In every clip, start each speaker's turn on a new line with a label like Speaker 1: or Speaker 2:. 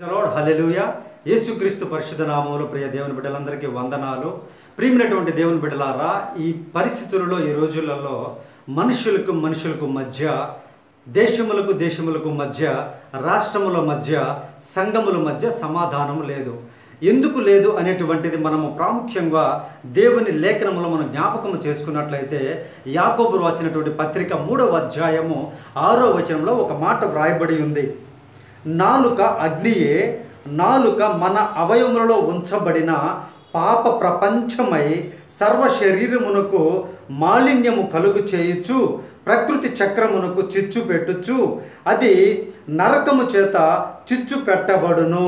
Speaker 1: lord హల్లెలూయా యేసుక్రీస్తు పరిశుద్ధ నామములో ప్రియ దేవుని బిడ్డలందరికీ వందనాలు ప్రియమైనటువంటి దేవుని బిడ్డలారా ఈ పరిస్థితులలో ఈ రోజులలో మనుషులకు మనుషులకు మధ్య దేశములకు దేశములకు మధ్య రాష్ట్రముల మధ్య సంఘముల మధ్య సమాధానం లేదు ఎందుకు లేదు అనేటువంటిది మనము ప్రాముఖ్యంగా దేవుని లేఖనములో మనం జ్ఞాపకం చేసుకున్నట్లయితే యాకోబు రాసినటువంటి పత్రిక మూడవ అధ్యాయము ఆరో వచనంలో ఒక మాట వ్రాయబడి ఉంది నాలుక అగ్నియే నాలుక మన అవయములలో ఉంచబడిన పాప ప్రపంచమై సర్వ శరీరమునకు మాలిన్యము కలుగు చేయుచు ప్రకృతి చక్రమునకు చిచ్చు పెట్టుచు అది నరకము చేత చిచ్చు పెట్టబడును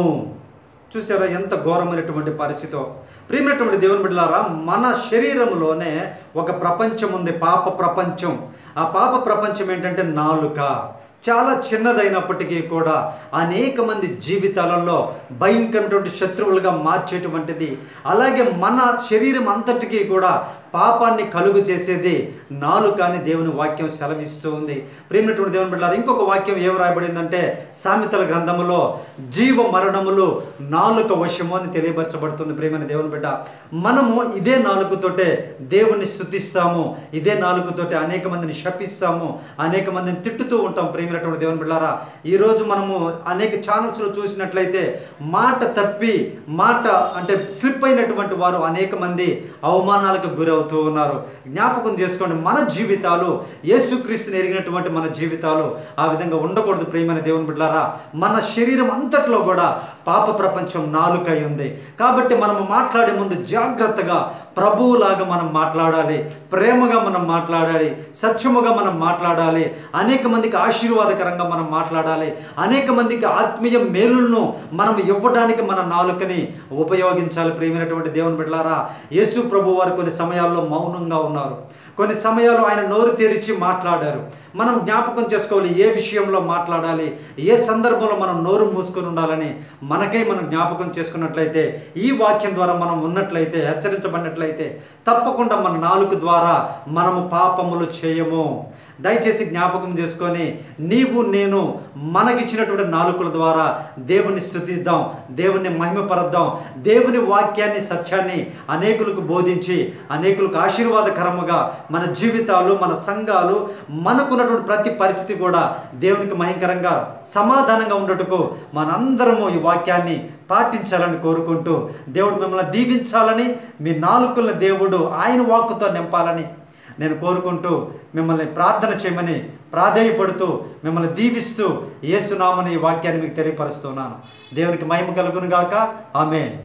Speaker 1: చూసారా ఎంత ఘోరమైనటువంటి పరిస్థితో ప్రియమైనటువంటి దేవుని బిడ్డలారా మన శరీరంలోనే ఒక ప్రపంచం ఉంది పాప ప్రపంచం ఆ పాప ప్రపంచం ఏంటంటే నాలుక చాలా చిన్నదైనప్పటికీ కూడా అనేక మంది జీవితాలలో భయంకరమైనటువంటి శత్రువులుగా మార్చేటువంటిది అలాగే మన శరీరం అంతటికీ కూడా పాపాన్ని కలుగు చేసేది నాలుక అని దేవుని వాక్యం సెలవిస్తూ ఉంది ప్రేమైనటువంటి దేవుని బిడ్డారు ఇంకొక వాక్యం ఏం రాయబడిందంటే సామెతల గ్రంథములో జీవ మరణములు నాలుక వశము అని తెలియపరచబడుతుంది ప్రేమైన దేవుని బిడ్డ మనము ఇదే నాలుగుతోటే దేవుని స్థుతిస్తాము ఇదే నాలుగుతోటే అనేక మందిని శపిస్తాము అనేక మందిని తిట్టుతూ ఉంటాం ప్రేమైనటువంటి దేవుని బిడ్డారా ఈరోజు మనము అనేక ఛానల్స్లో చూసినట్లయితే మాట తప్పి మాట అంటే స్లిప్ అయినటువంటి వారు అనేక మంది అవమానాలకు గురవుతూ ఉన్నారు జ్ఞాపకం చేసుకోండి మన జీవితాలు యేసుక్రీస్తుని ఎరిగినటువంటి మన జీవితాలు ఆ విధంగా ఉండకూడదు ప్రేమైన దేవుని బిడ్డారా మన శరీరం అంతట్లో కూడా పాప ప్రపంచం నాలుకై ఉంది కాబట్టి మనం మాట్లాడే ముందు జాగ్రత్తగా ప్రభువులాగా మనం మాట్లాడాలి ప్రేమగా మనం మాట్లాడాలి సత్యముగా మనం మాట్లాడాలి అనేక మందికి ఆశీర్వాదకరంగా మనం మాట్లాడాలి అనేక మందికి ఆత్మీయ మేలులను మనం ఇవ్వడానికి మన నాలుకని ఉపయోగించాలి ప్రియమైనటువంటి దేవుని బిడ్డలారా యేసు ప్రభు వారు కొన్ని సమయాల్లో మౌనంగా ఉన్నారు కొన్ని సమయాలు ఆయన నోరు తెరిచి మాట్లాడారు మనం జ్ఞాపకం చేసుకోవాలి ఏ విషయంలో మాట్లాడాలి ఏ సందర్భంలో మనం నోరు మూసుకొని ఉండాలని మనకై మనం జ్ఞాపకం చేసుకున్నట్లయితే ఈ వాక్యం ద్వారా మనం ఉన్నట్లయితే హెచ్చరించబడినట్లయితే తప్పకుండా మన నాలుగు ద్వారా మనము పాపములు చేయము దయచేసి జ్ఞాపకం చేసుకొని నీవు నేను మనకిచ్చినటువంటి నాలుకల ద్వారా దేవుని స్థుతిద్దాం దేవుని మహిమపరద్దాం దేవుని వాక్యాన్ని సత్యాన్ని అనేకులకు బోధించి అనేకులకు ఆశీర్వాదకరముగా మన జీవితాలు మన సంఘాలు మనకున్నటువంటి ప్రతి పరిస్థితి కూడా దేవునికి భయంకరంగా సమాధానంగా ఉండటకు మనందరము ఈ వాక్యాన్ని పాటించాలని కోరుకుంటూ దేవుడు మిమ్మల్ని దీవించాలని మీ నాలుకల దేవుడు ఆయన వాక్కుతో నింపాలని నేను కోరుకుంటూ మిమ్మల్ని ప్రార్థన చేయమని ప్రాధేయపడుతూ మిమ్మల్ని దీవిస్తూ ఏసునామని ఈ వాక్యాన్ని మీకు తెలియపరుస్తున్నాను దేవునికి మహిమ కలుగును గాక ఆమె